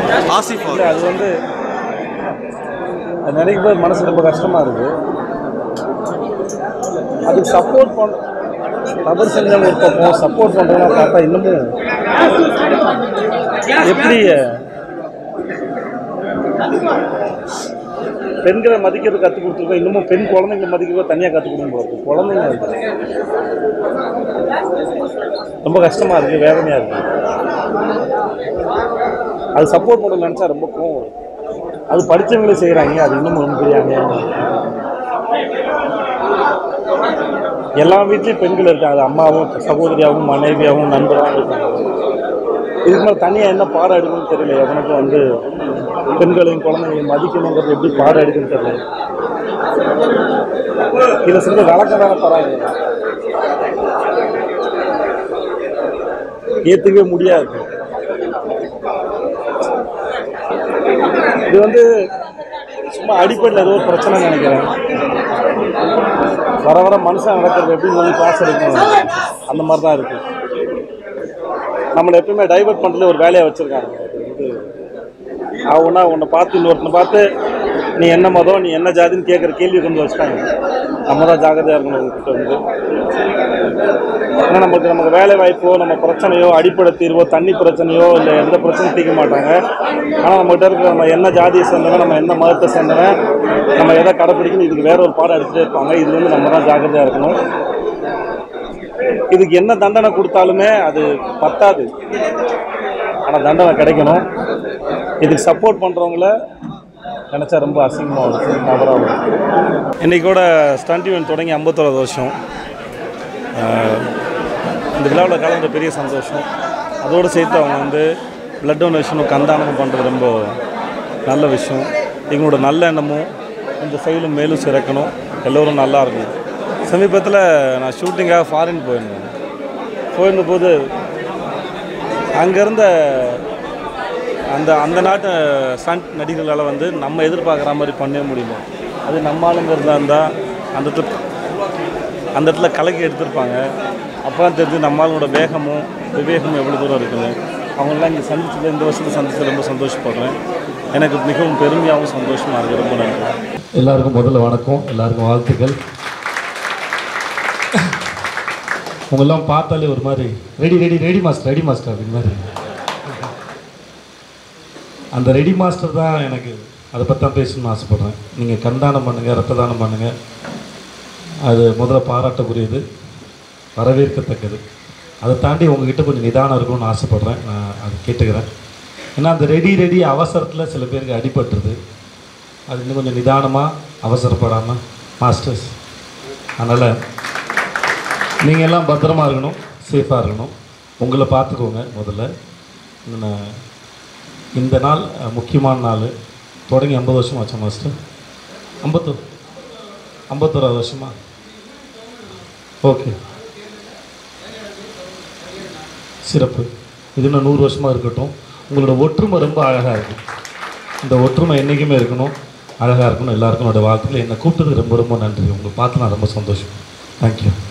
ஆசிஃப் இல்லை அது வந்து அது நினைக்கும் போது மனசு ரொம்ப கஷ்டமாக இருக்குது அதுக்கு சப்போர்ட் பண்ண தவறு செஞ்சவங்க ஒரு பக்கம் சப்போர்ட் பண்ணுறவங்க பார்த்தா இன்னமும் எப்படி பெண்களை மதிக்கிறது கற்றுக் கொடுத்துருக்கோம் இன்னமும் பெண் குழந்தைங்களை மதிக்கிறது தனியாக கற்றுக் கொடுக்க போகிறது குழந்தைங்க இருக்கு. ரொம்ப கஷ்டமாக இருக்குது வேதனையாக இருக்குது அது சப்போர்ட் பண்ண நினச்சா ரொம்ப கோவம் வரும். அது படித்தவங்களே செய்கிறாங்க அது இன்னும் ரொம்ப பெரிய அநியாயம் எல்லா வீட்லேயும் பெண்கள் இருக்காங்க அது அம்மாவும் சகோதரியாகவும் மனைவியாகவும் நண்பராகவும் இருக்காங்க இதுக்கு மேலே தனியாக என்ன பாடம் எடுக்கணும்னு தெரியல எவனுக்கும் வந்து பெண்களையும் குழந்தைங்களையும் மதிக்கணுங்கிறது எப்படி பாடம் எடுக்குன்னு தெரியல இதில் செஞ்ச வழக்கம் தானே பரவாயில்ல ஏற்றுக்கவே முடியாது இது வந்து சும்மா அடிப்படையில் ஏதோ ஒரு பிரச்சனை நினைக்கிறேன் வர வர மனுஷன் நடக்கிறது எப்படி சொல்லி கிளாஸ் எடுக்கணும் அந்த மாதிரி தான் இருக்குது நம்மளை எப்பயுமே டைவர்ட் பண்ணுறதுல ஒரு வேலையை வச்சுருக்காங்க இது அவனா உன்னை பார்த்து இன்னொருத்தனை பார்த்து நீ என்ன மதம் நீ என்ன ஜாதின்னு கேட்குற கேள்வி கொண்டு வச்சுட்டாங்க நம்ம தான் ஜாகிரதையாக இருக்கணும் உங்ககிட்ட வந்து ஏன்னா நமக்கு நமக்கு வேலை வாய்ப்போ நம்ம பிரச்சனையோ அடிப்படை தீர்வோ தண்ணி பிரச்சனையோ இல்லை எந்த பிரச்சனையும் தீர்க்க மாட்டாங்க ஆனால் நம்மகிட்ட இருக்கிற நம்ம என்ன ஜாதியை சேர்ந்தவன் நம்ம என்ன மதத்தை சேர்ந்தவன் நம்ம எதை கடைப்பிடிக்கணும் இதுக்கு வேற ஒரு பாடம் எடுத்துகிட்டே இருப்பாங்க இது வந்து நம்ம தான் ஜாக்கிரதையாக இருக்கணும் இதுக்கு என்ன தண்டனை கொடுத்தாலுமே அது பத்தாது ஆனால் தண்டனை கிடைக்கணும் இதுக்கு சப்போர்ட் பண்ணுறவங்கள நினச்சா ரொம்ப அசிங்கமாக இருக்கும் தவறாக இன்றைக்கோட ஸ்டண்ட் ஈவெண்ட் தொடங்கி ஐம்பத்தோராது வருஷம் ஆஹ் இந்த விழாவில் கலந்த பெரிய சந்தோஷம் அதோடு சேர்த்து அவங்க வந்து பிளட் டொனேஷனும் கந்தானமும் பண்ணுறது ரொம்ப நல்ல விஷயம் எங்களோட நல்ல எண்ணமும் இந்த செயலும் மேலும் சிறக்கணும் எல்லோரும் நல்லா இருக்கணும் சமீபத்தில் நான் ஷூட்டிங்காக ஃபாரின் போயிருந்தேன் போயிருந்தபோது அங்கே இருந்த அந்த அந்த நாட்டு ஸ்டண்ட் நடிகர்களால் வந்து நம்ம எதிர்பார்க்குற மாதிரி பண்ணவே முடியல அது நம்ம ஆளுங்க இருந்தா இருந்தால் அந்த இடத்துல அந்த இடத்துல கலக்கி எடுத்திருப்பாங்க அப்போ தான் தெரிஞ்சு நம்ம ஆளுங்களோட வேகமும் விவேகமும் எவ்வளோ தூரம் இருக்குன்னு அவங்களெலாம் இங்கே சந்திச்சதில் இந்த வருஷத்தை சந்திச்சது ரொம்ப சந்தோஷப்படுறேன் எனக்கு மிகவும் பெருமையாகவும் சந்தோஷமாக இருக்குது ரொம்ப நன்றி எல்லாருக்கும் முதல்ல வணக்கம் எல்லாருக்கும் வாழ்த்துக்கள் உங்களெல்லாம் பார்த்தாலே ஒரு மாதிரி ready ready ready master ready master அப்படின்னு மாதிரி அந்த ரெடி மாஸ்டர் தான் எனக்கு அதை பற்றி தான் பேசணும்னு ஆசைப்பட்றேன் நீங்கள் கண்தானம் பண்ணுங்கள் ரத்த தானம் பண்ணுங்கள் அது முதல்ல பாராட்டக்கூடியது வரவேற்கத்தக்கது அதை தாண்டி உங்ககிட்ட கொஞ்சம் நிதானம் இருக்கணும்னு ஆசைப்பட்றேன் நான் அதை கேட்டுக்கிறேன் ஏன்னா அந்த ரெடி ரெடி அவசரத்தில் சில பேருக்கு அடிபட்டுருது அது இன்னும் கொஞ்சம் நிதானமாக அவசரப்படாமல் மாஸ்டர்ஸ் அதனால் நீங்கள் எல்லாம் பத்திரமா இருக்கணும் சேஃபாக இருக்கணும் உங்களை பார்த்துக்கோங்க முதல்ல இன்னும் இந்த நாள் அஹ், முக்கியமான நாள் தொடங்கி ஐம்பது வருஷம் ஆச்சா மாஸ்டர் ஐம்பத்தோ ஐம்பத்தோராது வருஷமா ஓகே சிறப்பு இது இன்னும் நூறு வருஷமாக இருக்கட்டும் உங்களோட ஒற்றுமை ரொம்ப அழகாக இருக்குது இந்த ஒற்றுமை என்றைக்குமே இருக்கணும் அழகாக இருக்கணும் எல்லாருக்கும் என்னோட வாழ்க்கையில் என்னை கூப்பிட்டதுக்கு ரொம்ப ரொம்ப நன்றி உங்களை பார்த்து நான் ரொம்ப சந்தோஷம் தேங்க்யூ